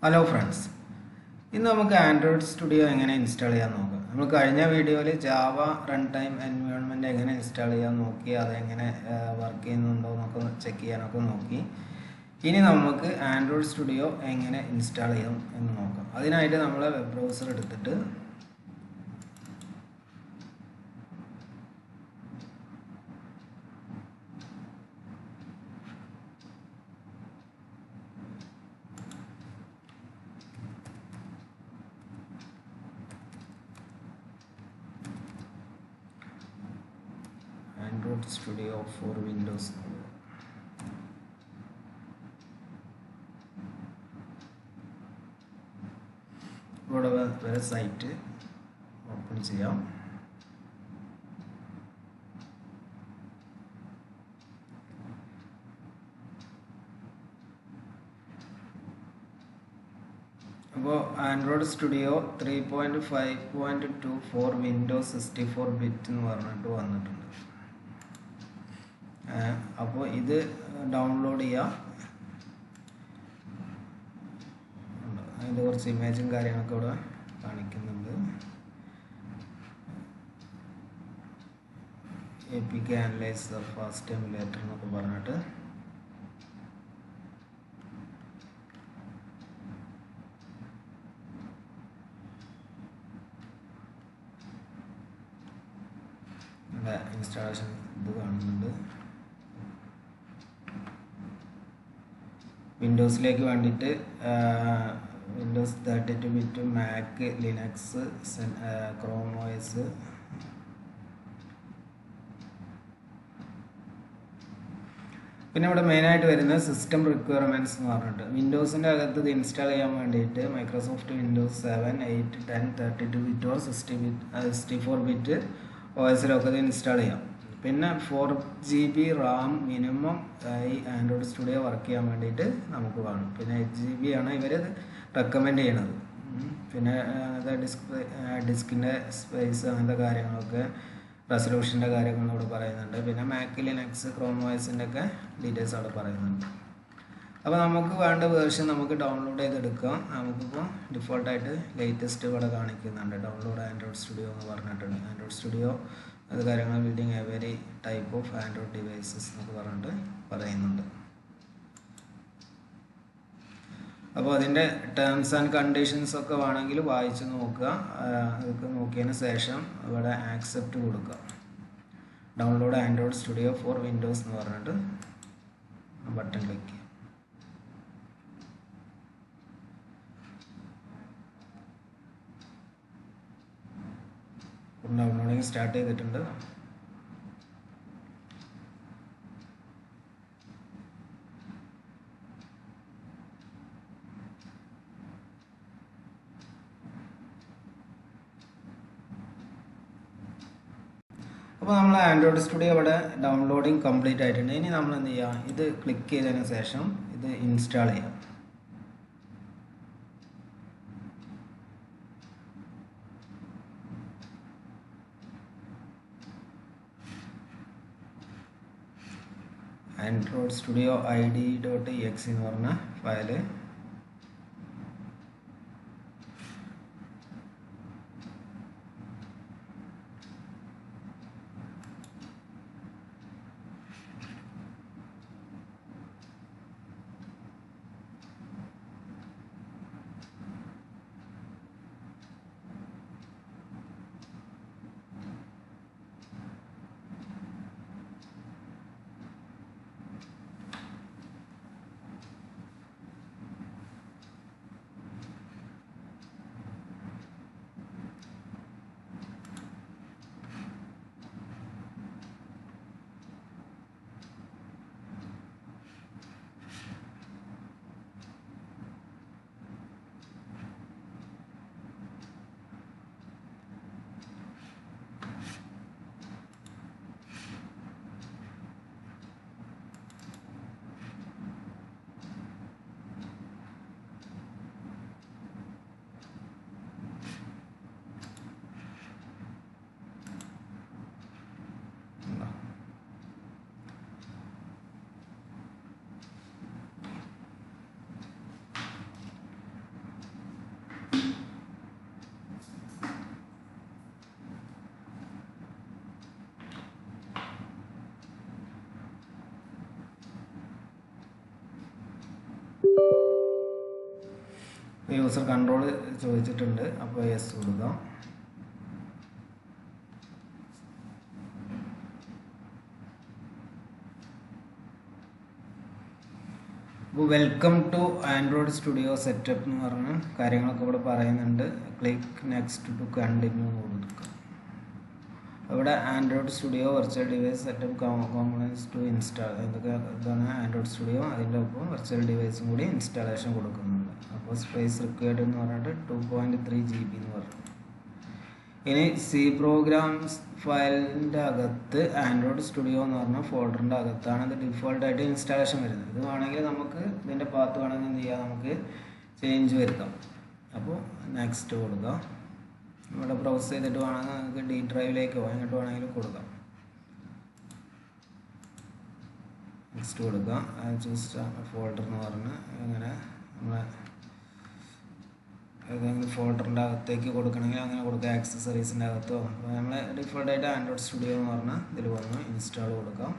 hello friends ഇന്ന് നമുക്ക് Android studio എങ്ങനെ ഇൻസ്റ്റാൾ ചെയ്യാൻ നോക്കാം നമ്മൾ കഴിഞ്ഞ വീഡിയോയിൽ ജാവ റൺ ടൈം എൻവയോൺമെൻറ്റ് എങ്ങനെ ഇൻസ്റ്റാൾ ചെയ്യാൻ നോക്കി അതെങ്ങനെ വർക്ക് ചെയ്യുന്നുണ്ടോ എന്നൊക്കെ ചെക്ക് ചെയ്യാനൊക്കെ നോക്കി ഇനി നമുക്ക് ആൻഡ്രോയിഡ് സ്റ്റുഡിയോ എങ്ങനെ ഇൻസ്റ്റാൾ ചെയ്യാം എന്ന് നോക്കാം അതിനായിട്ട് നമ്മൾ വെബ് ബ്രൗസർ എടുത്തിട്ട് ആൻഡ്രോയിഡ് സ്റ്റുഡിയോ ഫോർ വിൻഡോസ് ഇവിടെ വരെ സൈറ്റ് ഓപ്പൺ ചെയ്യാം അപ്പോൾ Android Studio three point five point two for Windows sixty four bit എന്ന് പറഞ്ഞിട്ട് വന്നിട്ടുണ്ട് അപ്പോൾ ഇത് ഡൗൺലോഡ് ചെയ്യാം അതിൻ്റെ കുറച്ച് ഇമേജും കാര്യങ്ങളൊക്കെ ഇവിടെ കാണിക്കുന്നുണ്ട് A P K analyser fast emulator എന്നൊക്കെ പറഞ്ഞിട്ട് ഇവിടെ ഇൻസ്റ്റാളേഷൻ ഇത് കാണുന്നുണ്ട് വിൻഡോസിലേക്ക് വേണ്ടിയിട്ട് Windows thirty two bit Mac Linux Chrome OS പിന്നെ ഇവിടെ മെയിനായിട്ട് വരുന്നത് സിസ്റ്റം റിക്വയർമെൻറ്റ്സ് എന്ന് പറഞ്ഞിട്ട് വിൻഡോസിൻ്റെ അകത്ത് ഇത് ഇൻസ്റ്റാൾ ചെയ്യാൻ വേണ്ടിയിട്ട് Microsoft Windows seven eight ten thirty two bit or sixty bit sixty four bit O എസിലൊക്കെ ഇത് ഇൻസ്റ്റാൾ ചെയ്യാം പിന്നെ four G B RAM minimum ഈ ആൻഡ്രോയിഡ് സ്റ്റുഡിയോ വർക്ക് ചെയ്യാൻ വേണ്ടിയിട്ട് നമുക്ക് വേണം പിന്നെ എയ്റ്റ് ജി ബി ആണ് ഇവർ റെക്കമെൻഡ് ചെയ്യണത് പിന്നെ അങ്ങനത്തെ ഡിസ്ക് ഡിസ്കിൻ്റെ സ്പേസ് അങ്ങനത്തെ കാര്യങ്ങളൊക്കെ റെസൊല്യൂഷൻ്റെ കാര്യങ്ങൾ ഇവിടെ പറയുന്നുണ്ട് പിന്നെ മാക്ക് ലിനക്സ് ക്രോം വോയിസിൻ്റെ ഒക്കെ ഡീറ്റെയിൽസ് അവിടെ പറയുന്നുണ്ട് അപ്പോൾ നമുക്ക് വേണ്ട വേർഷൻ നമുക്ക് ഡൗൺലോഡ് ചെയ്തെടുക്കാം നമുക്കിപ്പോൾ ഡിഫോൾട്ടായിട്ട് ലേറ്റസ്റ്റ് ഇവിടെ കാണിക്കുന്നുണ്ട് ഡൗൺലോഡ് ആൻഡ്രോയിഡ് സ്റ്റുഡിയോ എന്ന് പറഞ്ഞിട്ടുണ്ട് ആൻഡ്രോയിഡ് സ്റ്റുഡിയോ അത് കാര്യങ്ങൾ building a very type of Android devices എന്നൊക്കെ പറഞ്ഞിട്ട് പറയുന്നുണ്ട് അപ്പോൾ അതിൻ്റെ ടേംസ് ആൻഡ് കണ്ടീഷൻസ് ഒക്കെ വേണമെങ്കിൽ വായിച്ച് നോക്കുക അതൊക്കെ നോക്കിയതിന് ശേഷം ഇവിടെ ആക്സെപ്റ്റ് കൊടുക്കുക download Android Studio for Windows എന്ന് പറഞ്ഞിട്ട് ബട്ടൺ ക്ലിക്ക് ചെയ്യുക ഡൗൺലോഡിങ് സ്റ്റാർട്ട് ചെയ്തിട്ടുണ്ട് അപ്പോൾ നമ്മൾ ആൻഡ്രോയിഡ് സ്റ്റുഡിയോ ഇവിടെ ഡൗൺലോഡിങ് കംപ്ലീറ്റ് ആയിട്ടുണ്ട് ഇനി നമ്മൾ എന്ത് ചെയ്യാം ഇത് ക്ലിക്ക് ചെയ്തതിന് ശേഷം ഇത് ഇൻസ്റ്റാൾ ചെയ്യാം Android Studio I D dot X എന്ന് പറഞ്ഞ ഫയല് യൂസർ കൺട്രോൾ ചോദിച്ചിട്ടുണ്ട് അപ്പോൾ യെസ് കൊടുക്കാം അപ്പോൾ welcome to Android Studio setup എന്ന് പറഞ്ഞ കാര്യങ്ങളൊക്കെ ഇവിടെ പറയുന്നുണ്ട് ക്ലിക്ക് നെക്സ്റ്റ് ടു കണ്ടിന്യൂ എന്ന് കൊടുക്കുക ഇവിടെ Android Studio virtual device setup components to install എന്തൊക്കെ ഇതാണ് ആൻഡ്രോയിഡ് സ്റ്റുഡിയോ അതിൻ്റെ ഒപ്പം വെർച്വൽ ഡിവൈസും കൂടി ഇൻസ്റ്റാളേഷൻ കൊടുക്കുന്നുണ്ട് അപ്പോൾ സ്പേസ് റിക്വയർഡ് എന്ന് പറഞ്ഞിട്ട് two point three G B എന്ന് പറഞ്ഞു ഇനി സി പ്രോഗ്രാംസ് ഫയലിൻ്റെ അകത്ത് ആൻഡ്രോയിഡ് സ്റ്റുഡിയോ എന്ന് പറഞ്ഞ ഫോൾഡറിൻ്റെ അകത്താണ് ഇത് ഡിഫോൾട്ടായിട്ട് ഇൻസ്റ്റാളേഷൻ വരുന്നത് ഇത് വേണമെങ്കിൽ നമുക്ക് ഇതിൻ്റെ പാത്ത് വേണമെങ്കിൽ എന്ത് ചെയ്യാം നമുക്ക് ചേഞ്ച് വരുത്താം അപ്പോൾ നെക്സ്റ്റ് കൊടുക്കാം ഇവിടെ ബ്രൗസ് ചെയ്തിട്ട് വേണമെങ്കിൽ നമുക്ക് ഡി ഡ്രൈവിലേക്കോ എങ്ങോട്ട് വേണമെങ്കിലും കൊടുക്കാം നെക്സ്റ്റ് കൊടുക്കാം ചൂസ് ഫോൾഡർ എന്ന് പറഞ്ഞ് അങ്ങനെ നമ്മളെ ഏതെങ്കിലും ഫോൾഡറിൻ്റെ അകത്തേക്ക് കൊടുക്കണമെങ്കിൽ അങ്ങനെ കൊടുക്കുക ആക്സസറീസിൻ്റെ അകത്തോ അപ്പോൾ നമ്മൾ ഡിഫോൾട്ടായിട്ട് ആൻഡ്രോയിഡ് സ്റ്റുഡിയോ എന്ന് പറഞ്ഞാൽ ഇതിൽ വന്ന് ഇൻസ്റ്റാൾ കൊടുക്കാം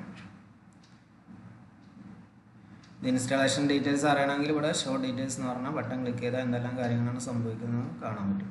ഇത് ഇൻസ്റ്റാളേഷൻ ഡീറ്റെയിൽസ് അറിയണമെങ്കിൽ ഇവിടെ ഷോ ഡീറ്റെയിൽസ് എന്ന് പറഞ്ഞാൽ ബട്ടൺ ക്ലിക്ക് ചെയ്താൽ എന്തെല്ലാം കാര്യങ്ങളാണ് സംഭവിക്കുന്നത് കാണാൻ പറ്റും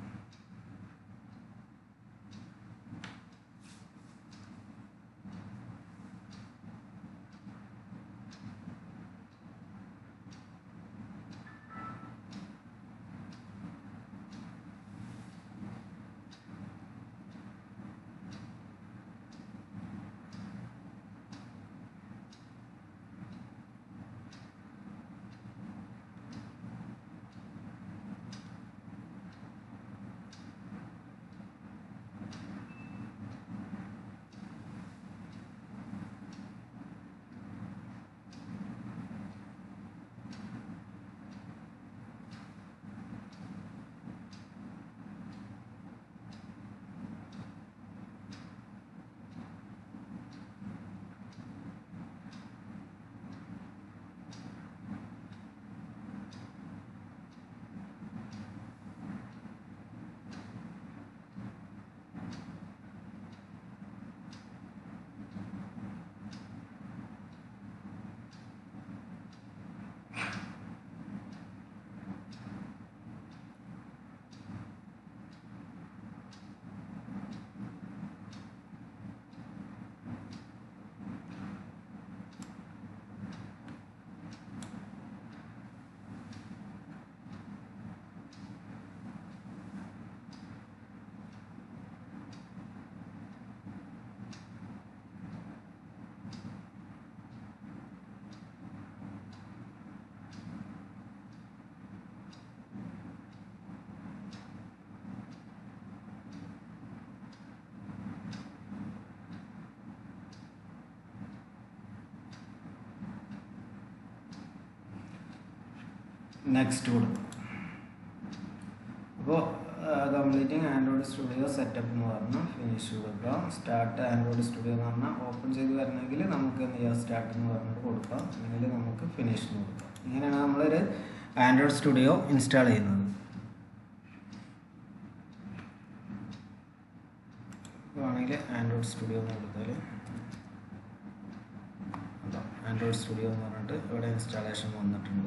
നെക്സ്റ്റ് കൊടുക്കും അപ്പോൾ കംപ്ലീറ്റിംഗ് ആൻഡ്രോയിഡ് സ്റ്റുഡിയോ സെറ്റപ്പ് എന്ന് പറഞ്ഞാൽ ഫിനിഷ് കൊടുക്കാം സ്റ്റാർട്ട് ആൻഡ്രോയിഡ് സ്റ്റുഡിയോ എന്ന് പറഞ്ഞാൽ ഓപ്പൺ ചെയ്ത് വരണമെങ്കിൽ നമുക്ക് എന്ത് ചെയ്യാം സ്റ്റാർട്ട് എന്ന് പറഞ്ഞിട്ട് കൊടുക്കാം അല്ലെങ്കിൽ നമുക്ക് ഫിനിഷ് എന്ന് കൊടുക്കാം ഇങ്ങനെയാണ് നമ്മളൊരു ആൻഡ്രോയിഡ് സ്റ്റുഡിയോ ഇൻസ്റ്റാൾ ചെയ്യുന്നത് ആണെങ്കിൽ ആൻഡ്രോയിഡ് സ്റ്റുഡിയോ എന്ന് കൊടുത്താൽ ആൻഡ്രോയിഡ് സ്റ്റുഡിയോ എന്ന് പറഞ്ഞിട്ട് ഇവിടെ ഇൻസ്റ്റാളേഷൻ വന്നിട്ടുണ്ട്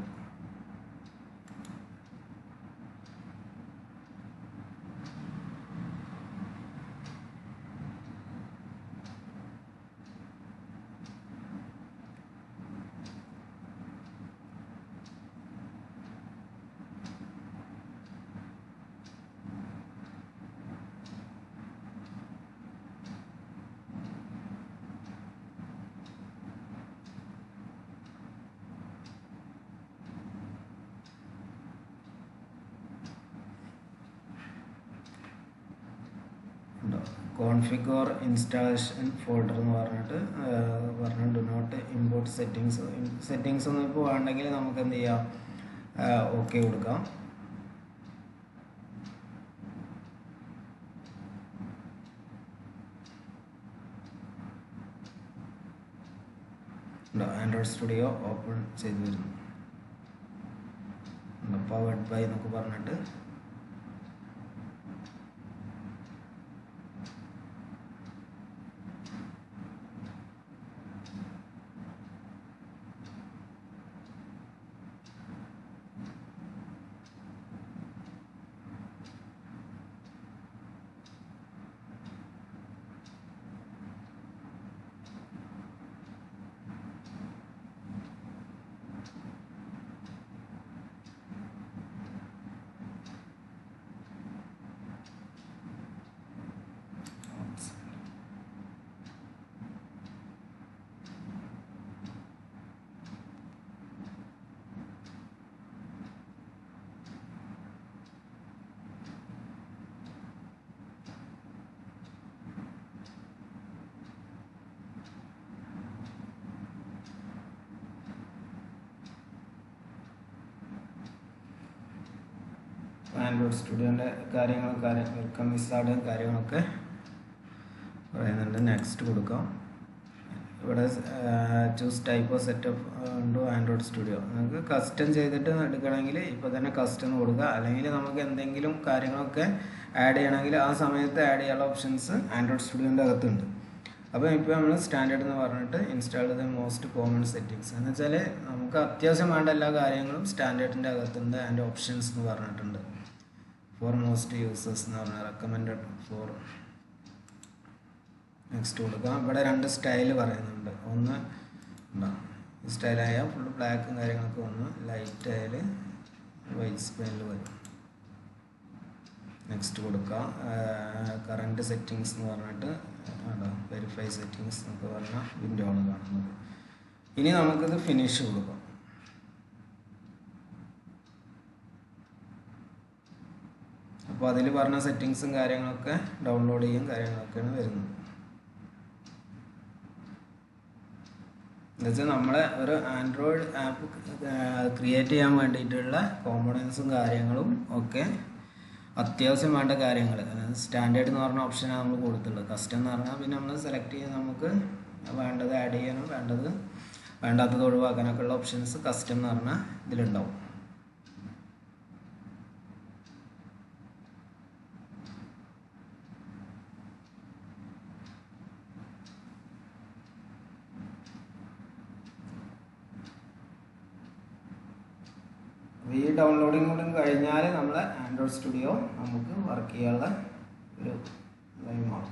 കോൺഫിഗർ ഇൻസ്റ്റാളേഷൻ ഫോൾഡർ എന്ന് പറഞ്ഞിട്ട് പറഞ്ഞു do not import settings settings ഒന്നും ഇപ്പോൾ വേണ്ടെങ്കിൽ നമുക്ക് എന്ത് ചെയ്യാം ഓക്കെ കൊടുക്കാം ആൻഡ്രോയിഡ് സ്റ്റുഡിയോ ഓപ്പൺ ചെയ്ത് വരുന്നു പവേഡ് ബൈ എന്നൊക്കെ പറഞ്ഞിട്ട് ആൻഡ്രോയിഡ് സ്റ്റുഡിയോൻ്റെ കാര്യങ്ങളും കാര്യം വെൽക്കം വിസാർഡും കാര്യങ്ങളൊക്കെ പറയുന്നുണ്ട് നെക്സ്റ്റ് കൊടുക്കാം ഇവിടെ ചൂസ് ടൈപ്പ് ഓഫ് സെറ്റപ്പ് ഉണ്ടോ ആൻഡ്രോയിഡ് സ്റ്റുഡിയോ നമുക്ക് കസ്റ്റം ചെയ്തിട്ട് എടുക്കണമെങ്കിൽ ഇപ്പോൾ തന്നെ കസ്റ്റം കൊടുക്കുക അല്ലെങ്കിൽ നമുക്ക് എന്തെങ്കിലും കാര്യങ്ങളൊക്കെ ആഡ് ചെയ്യണമെങ്കിൽ ആ സമയത്ത് ആഡ് ചെയ്യാനുള്ള ഓപ്ഷൻസ് ആൻഡ്രോയിഡ് സ്റ്റുഡിയോൻ്റെ അകത്തുണ്ട് അപ്പോൾ ഇപ്പോൾ നമ്മൾ സ്റ്റാൻഡേർഡ് എന്ന് പറഞ്ഞിട്ട് ഇൻസ്റ്റാൾ ചെയ്ത മോസ്റ്റ് കോമൺ സെറ്റിങ്സ് എന്ന് വെച്ചാൽ നമുക്ക് അത്യാവശ്യം വേണ്ട എല്ലാ കാര്യങ്ങളും സ്റ്റാൻഡേർഡിൻ്റെ അകത്തുണ്ട് അതിൻ്റെ ഓപ്ഷൻസ് എന്ന് പറഞ്ഞിട്ടുണ്ട് ഫോർ മോസ്റ്റ് യൂസേഴ്സ് എന്ന് പറഞ്ഞാൽ റെക്കമെൻഡഡ് ഫോർ നെക്സ്റ്റ് കൊടുക്കാം ഇവിടെ രണ്ട് സ്റ്റൈൽ പറയുന്നുണ്ട് ഒന്ന് സ്റ്റൈലായ ഫുൾ ബ്ലാക്കും കാര്യങ്ങളൊക്കെ വന്ന് ലൈറ്റ് ആയാൽ വൈറ്റ് സ്പെയിനിൽ വരും നെക്സ്റ്റ് കൊടുക്കാം കറണ്ട് സെറ്റിങ്സ് എന്ന് പറഞ്ഞിട്ട് വെരിഫൈ സെറ്റിങ്സ് എന്നൊക്കെ പറഞ്ഞ വിൻഡോ ആണ് കാണുന്നത് ഇനി നമുക്കിത് ഫിനിഷ് കൊടുക്കാം അപ്പോൾ അതിൽ പറഞ്ഞ സെറ്റിങ്സും കാര്യങ്ങളൊക്കെ ഡൗൺലോഡ് ചെയ്യും കാര്യങ്ങളൊക്കെയാണ് വരുന്നത് എന്നുവെച്ചാൽ നമ്മളെ ഒരു ആൻഡ്രോയിഡ് ആപ്പ് ക്രിയേറ്റ് ചെയ്യാൻ വേണ്ടിയിട്ടുള്ള കോമ്പണൻസും കാര്യങ്ങളും ഒക്കെ അത്യാവശ്യം വേണ്ട കാര്യങ്ങൾ സ്റ്റാൻഡേർഡ് എന്ന് പറഞ്ഞ ഓപ്ഷനാണ് നമ്മൾ കൊടുത്തുള്ളത് കസ്റ്റം എന്ന് പറഞ്ഞാൽ പിന്നെ നമ്മൾ സെലക്ട് ചെയ്ത് നമുക്ക് വേണ്ടത് ആഡ് ചെയ്യാനും വേണ്ടത് വേണ്ടാത്തത് ഒഴിവാക്കാനൊക്കെ ഉള്ള ഓപ്ഷൻസ് കസ്റ്റം എന്ന് പറഞ്ഞാൽ ഇതിലുണ്ടാവും ഈ ഡൗൺലോഡിങ് കൂടെ കഴിഞ്ഞാൽ നമ്മളെ ആൻഡ്രോയിഡ് സ്റ്റുഡിയോ നമുക്ക് വർക്ക് ചെയ്യാനുള്ള ഒരു ഇതായി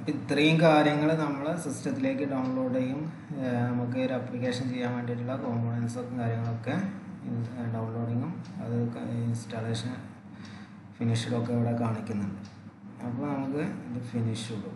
അപ്പം ഇത്രയും കാര്യങ്ങൾ നമ്മൾ സിസ്റ്റത്തിലേക്ക് ഡൗൺലോഡ് ചെയ്യും ഏഹ് നമുക്ക് ഒരു അപ്ലിക്കേഷൻ ചെയ്യാൻ വേണ്ടിയിട്ടുള്ള കോമ്പോണൻസൊക്കെ കാര്യങ്ങളൊക്കെ ഡൗൺലോഡിങ്ങും അത് ഇൻസ്റ്റാളേഷൻ ഫിനിഷിലൊക്കെ ഇവിടെ കാണിക്കുന്നുണ്ട് അപ്പോൾ നമുക്ക് ഇത് ഫിനിഷ് കൊടുക്കാം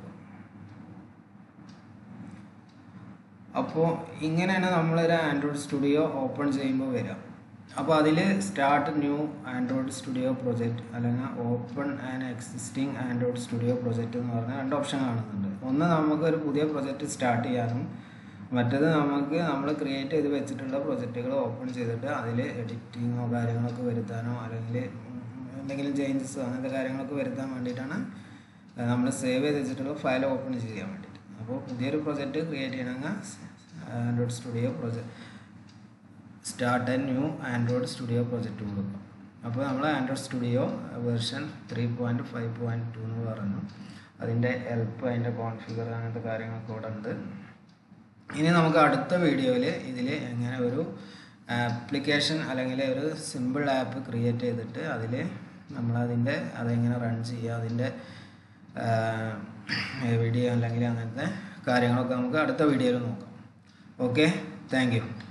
അപ്പോൾ ഇങ്ങനെയാണ് നമ്മളൊരു ആൻഡ്രോയിഡ് സ്റ്റുഡിയോ ഓപ്പൺ ചെയ്യുമ്പോൾ വരിക അപ്പോൾ അതിൽ start new Android Studio project അല്ലെങ്കിൽ open and existing Android Studio project എന്ന് പറഞ്ഞ രണ്ട് ഓപ്ഷൻ കാണുന്നുണ്ട് ഒന്ന് നമുക്ക് ഒരു പുതിയ പ്രൊജക്റ്റ് സ്റ്റാർട്ട് ചെയ്യാനും മറ്റത് നമുക്ക് നമ്മൾ ക്രിയേറ്റ് ചെയ്ത് വെച്ചിട്ടുള്ള പ്രൊജക്റ്റുകൾ ഓപ്പൺ ചെയ്തിട്ട് അതിൽ എഡിറ്റിങ്ങോ കാര്യങ്ങളൊക്കെ വരുത്താനോ അല്ലെങ്കിൽ എന്തെങ്കിലും ചേഞ്ചസോ അങ്ങനത്തെ കാര്യങ്ങളൊക്കെ വരുത്താൻ വേണ്ടിയിട്ടാണ് നമ്മൾ സേവ് ചെയ്ത് വെച്ചിട്ടുള്ള ഫയൽ ഓപ്പൺ ചെയ്യാൻ വേണ്ടിയിട്ട് അപ്പോൾ പുതിയൊരു പ്രൊജക്റ്റ് ക്രിയേറ്റ് ചെയ്യണമെങ്കിൽ Android Studio project start a new Android Studio project കൊടുക്കും അപ്പോൾ നമ്മൾ Android Studio version three point five point two എന്ന് പറഞ്ഞു അതിൻ്റെ ഹെൽപ്പ് അതിൻ്റെ കോൺഫിഗർ അങ്ങനത്തെ കാര്യങ്ങളൊക്കെ ഇവിടെ ഉണ്ട് ഇനി നമുക്ക് അടുത്ത വീഡിയോയിൽ ഇതിൽ എങ്ങനെ ഒരു ആപ്ലിക്കേഷൻ അല്ലെങ്കിൽ ഒരു സിമ്പിൾ ആപ്പ് ക്രിയേറ്റ് ചെയ്തിട്ട് അതിൽ നമ്മളതിൻ്റെ അതെങ്ങനെ റൺ ചെയ്യുക അതിൻ്റെ വീഡിയോ അല്ലെങ്കിൽ അങ്ങനത്തെ കാര്യങ്ങളൊക്കെ നമുക്ക് അടുത്ത വീഡിയോയിൽ നോക്കാം ഓക്കെ താങ്ക് യു